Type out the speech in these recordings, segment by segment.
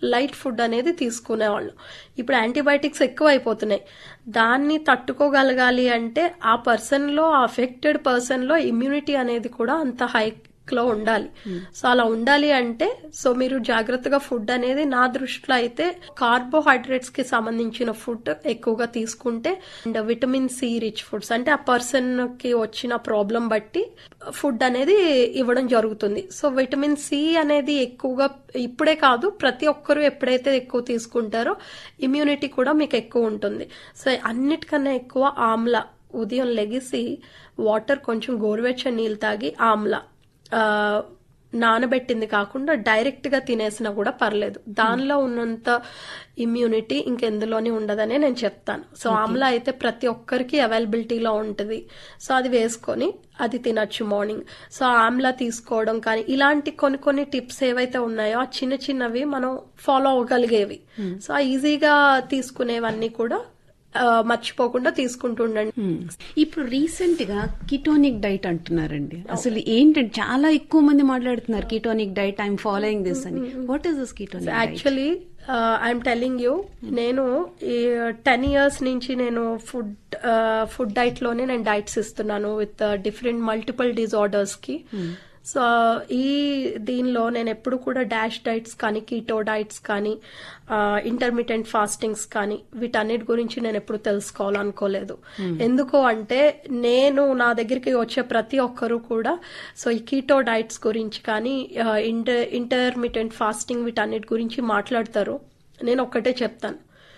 Light food అనేది తీసుకునేవాళ్ళు ఇప్పుడు యాంటీబయాటిక్స్ ఎక్కువ అయిపోతున్నాయి దాన్ని తట్టుకోగలగాలి అంటే ఆ పర్సన్ లో అఫెక్టెడ్ పర్సన్ లో ఇమ్యూనిటీ అనేది కూడా అంత హై లో ఉండాలి సో అలా ఉండాలి అంటే సో మీరు జాగ్రత్తగా ఫుడ్ అనేది నా దృష్టిలో అయితే కార్బోహైడ్రేట్స్ కి సంబంధించిన ఫుడ్ ఎక్కువగా తీసుకుంటే and vitamin C rich foods అంటే ఆ పర్సన్ కి వచ్చిన ప్రాబ్లం బట్టి ఫుడ్ అనేది ఇవ్వడం జరుగుతుంది సో విటమిన్ సి అనేది ఎక్కువగా ఇప్పుడే కాదు ప్రతి ఒక్కరూ ఎప్పుడైతే ఎక్కువ తీసుకుంటారో ఇమ్యూనిటీ కూడా మీకు ఎక్కువ ఉంటుంది సో అన్నిటికన్నా ఎక్కువ ఆమ్లా ఉదయం లెగిసి వాటర్ కొంచెం గోరువెచ్చని నీళ్ళు తాగి ఆమ్లా ఆ, నానబెట్టింది కాకుండా డైరెక్ట్ గా తినేసినా కూడా పర్లేదు దానిలో ఉన్నంత ఇమ్యూనిటీ ఇంకెందులోని ఉండదనే నేను చెప్తాను సో ఆమ్లా అయితే ప్రతి ఒక్కరికి అవైలబిలిటీలో ఉంటుంది సో అది వేసుకొని అది తినచ్చు మార్నింగ్ సో ఆమ్లా తీసుకోవడం కానీ ఇలాంటి కొన్ని కొన్ని టిప్స్ ఏవైతే ఉన్నాయో ఆ చిన్న చిన్నవి మనం ఫాలో అవ్వగలిగేవి సో ఆ ఈజీగా తీసుకునేవన్నీ కూడా ఆ, మర్చిపోకుండా తీసుకుంటూ ఉండండి Hmm. ఇప్పుడు రీసెంట్ గా కిటోనిక్ డైట్ అంటున్నారండి అసలు ఏంటంటే చాలా ఎక్కువ మంది మాట్లాడుతున్నారు ketonic diet I'm following this అని what is this ketonic diet actually I'm telling you నేను ఈ టెన్ ఇయర్స్ నుంచి నేను ఫుడ్ ఫుడ్ డైట్ లోనే నేను డైట్స్ ఇస్తున్నాను విత్ డిఫరెంట్ మల్టిపుల్ డిజార్డర్స్ కి సో ఈ దీనిలో నేను ఎప్పుడు కూడా డాష్ డైట్స్ కానీ కీటో డైట్స్ కానీ ఇంటర్మీడియట్ ఫాస్టింగ్స్ కానీ వీటన్నిటి గురించి నేను ఎప్పుడు తెలుసుకోవాలనుకోలేదు ఎందుకు అంటే నేను నా దగ్గరికి వచ్చే ప్రతి ఒక్కరు కూడా సో ఈ కీటో డైట్స్ గురించి కానీ ఇంటర్ ఇంటర్మీడియట్ ఫాస్టింగ్ వీటన్నిటి గురించి మాట్లాడతారు నేను ఒక్కటే చెప్తాను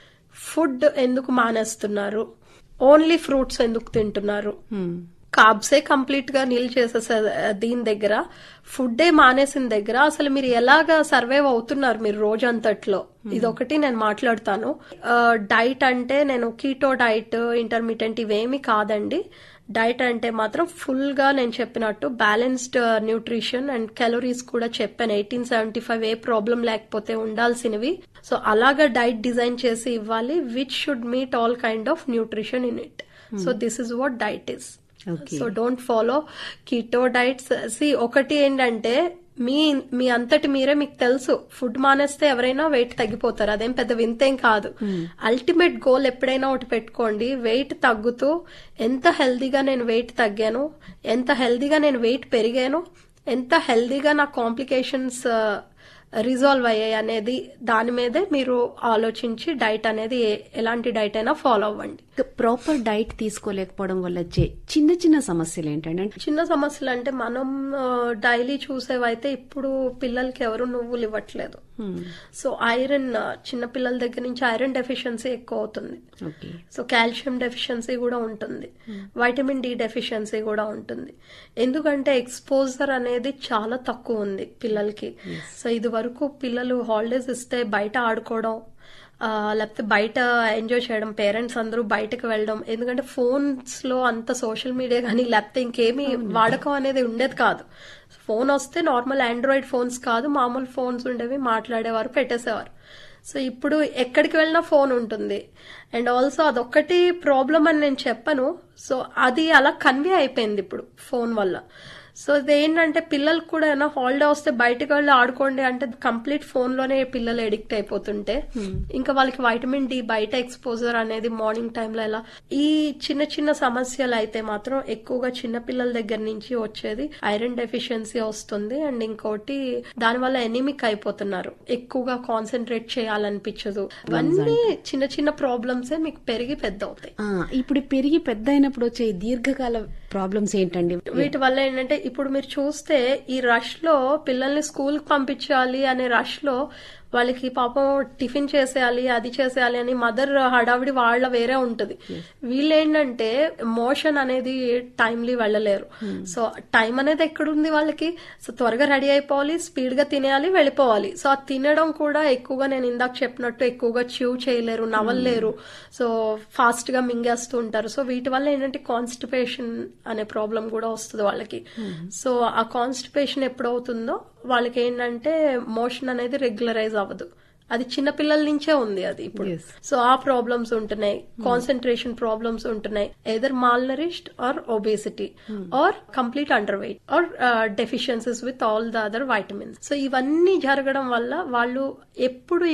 ఫుడ్ ఎందుకు మానేస్తున్నారు ఓన్లీ ఫ్రూట్స్ ఎందుకు తింటున్నారు కార్బ్సే కంప్లీట్ గా నీల్ చేసేసే దీని దగ్గర ఫుడ్డే మానేసిన దగ్గర అసలు మీరు ఎలాగా సర్వైవ్ అవుతున్నారు మీరు రోజంతట్లో ఇదొకటి నేను మాట్లాడతాను డైట్ అంటే నేను కీటో డైట్ ఇంటర్మీడియట్ ఇవేమి కాదండి డైట్ అంటే మాత్రం ఫుల్ గా నేను చెప్పినట్టు బ్యాలెన్స్డ్ న్యూట్రిషన్ అండ్ క్యాలరీస్ కూడా చెప్పాను ఎయిటీన్ సెవెంటీ ఫైవ్ ఏ ప్రాబ్లం లేకపోతే ఉండాల్సినవి సో అలాగా డైట్ డిజైన్ చేసి ఇవ్వాలి which should meet all kind of nutrition in it so this is what diet is Okay. So don't follow keto diets సి ఒకటి ఏంటంటే మీ మీ అంతటి మీరే మీకు తెలుసు ఫుడ్ మానేస్తే ఎవరైనా వెయిట్ తగ్గిపోతారు అదేం పెద్ద వింతేం కాదు అల్టిమేట్ గోల్ ఎప్పుడైనా ఒకటి పెట్టుకోండి వెయిట్ తగ్గుతూ ఎంత హెల్దీగా నేను వెయిట్ తగ్గాను ఎంత హెల్దీగా నేను వెయిట్ పెరిగాను ఎంత హెల్దీగా నా కాంప్లికేషన్స్ రిజాల్వ్ అయ్యాయి అనేది దాని మీదే మీరు ఆలోచించి డైట్ అనేది ఏ- ఎలాంటి డైట్ అయినా ఫాలో అవ్వండి ప్రాపర్ డైట్ తీసుకోలేకపోవడం వల్ల వచ్చే చిన్న చిన్న సమస్యలు ఏంటంటే చిన్న సమస్యలు అంటే మనం డైలీ చూసేవైతే ఇప్పుడు పిల్లలకి ఎవరు నువ్వులు ఇవ్వట్లేదు సో ఐరన్ చిన్న పిల్లల దగ్గర నుంచి ఐరన్ డెఫిషియన్సీ ఎక్కువ అవుతుంది ఓకే సో కాల్షియం డెఫిషియన్సీ కూడా ఉంటుంది వైటమిన్ డి డెఫిషియన్సీ కూడా ఉంటుంది ఎందుకంటే ఎక్స్పోజర్ అనేది చాలా తక్కువ ఉంది పిల్లలకి సో ఇది వరకు పిల్లలు హాలిడేస్ ఇస్తే బయట ఆడుకోవడం ఆ, లేకపోతే బయట ఎంజాయ్ చేయడం పేరెంట్స్ అందరూ బయటకు వెళ్ళడం ఎందుకంటే ఫోన్స్ లో అంత సోషల్ మీడియా కానీ లేకపోతే ఇంకేమీ వాడకం అనేది ఉండేది కాదు ఫోన్ వస్తే నార్మల్ ఆండ్రాయిడ్ ఫోన్స్ కాదు మామూలు ఫోన్స్ ఉండేవి మాట్లాడేవారు పెట్టేసేవారు సో ఇప్పుడు ఎక్కడికి వెళ్ళినా ఫోన్ ఉంటుంది అండ్ ఆల్సో అదొక్కటి ప్రాబ్లం అని నేను చెప్పను సో అది అలా కన్వే అయిపోయింది ఇప్పుడు ఫోన్ వల్ల సో ఇదేంటంటే పిల్లలకు కూడా ఏమైనా హాలిడే వస్తే బయటకు వెళ్ళి ఆడుకోండి అంటే కంప్లీట్ ఫోన్ లోనే పిల్లలు ఎడిక్ట్ అయిపోతుంటే ఇంకా వాళ్ళకి వైటమిన్ డి బయట ఎక్స్పోజర్ అనేది మార్నింగ్ టైంలో ఎలా ఈ చిన్న చిన్న సమస్యలు అయితే మాత్రం ఎక్కువగా చిన్న పిల్లల దగ్గర నుంచి వచ్చేది ఐరన్ డెఫిషియన్సీ వస్తుంది అండ్ ఇంకోటి దానివల్ల ఎనిమిక్ అయిపోతున్నారు ఎక్కువగా కాన్సన్ట్రేట్ చేయాలనిపించదు ఇవన్నీ చిన్న చిన్న ప్రాబ్లమ్సే మీకు పెరిగి పెద్ద అవుతాయి ఆ, ఇప్పుడు పెరిగి పెద్ద అయినప్పుడు వచ్చే ఈ దీర్ఘకాల ప్రాబ్లమ్స్ ఏంటండి వీటి వల్ల ఏంటంటే ఇప్పుడు మీరు చూస్తే ఈ రష్ లో పిల్లల్ని స్కూల్ కి పంపించాలి అనే రష్ లో వాళ్ళకి పాపం టిఫిన్ చేసేయాలి అది చేసేయాలి అని మదర్ హడావిడి వాళ్ళ వేరే ఉంటది వీళ్ళేంటంటే మోషన్ అనేది టైమ్లీ వెళ్ళలేరు సో టైం అనేది ఎక్కడుంది వాళ్ళకి సో త్వరగా రెడీ అయిపోవాలి స్పీడ్ గా తినేయాలి వెళ్ళిపోవాలి సో ఆ తినడం కూడా ఎక్కువగా నేను ఇందాక చెప్పినట్టు ఎక్కువగా చ్యూ చేయలేరు నవలలేరు సో ఫాస్ట్ గా మింగేస్తూ ఉంటారు సో వీటి వల్ల ఏంటంటే కాన్స్టిపేషన్ అనే ప్రాబ్లం కూడా వస్తుంది వాళ్ళకి సో ఆ కాన్స్టిపేషన్ ఎప్పుడవుతుందో వాళ్ళకి ఏంటంటే మోషన్ అనేది రెగ్యులరైజ్ అవ్వదు అది చిన్న పిల్లల నుంచే ఉంది అది ఇప్పుడు Yes. సో ఆ ప్రాబ్లమ్స్ ఉంటున్నాయి కాన్సన్ట్రేషన్ ప్రాబ్లమ్స్ ఉంటున్నాయి either malnourished or obesity or complete underweight or deficiencies with all the other vitamins so ఇవన్నీ జరగడం వల్ల వాళ్ళు ఎప్పుడు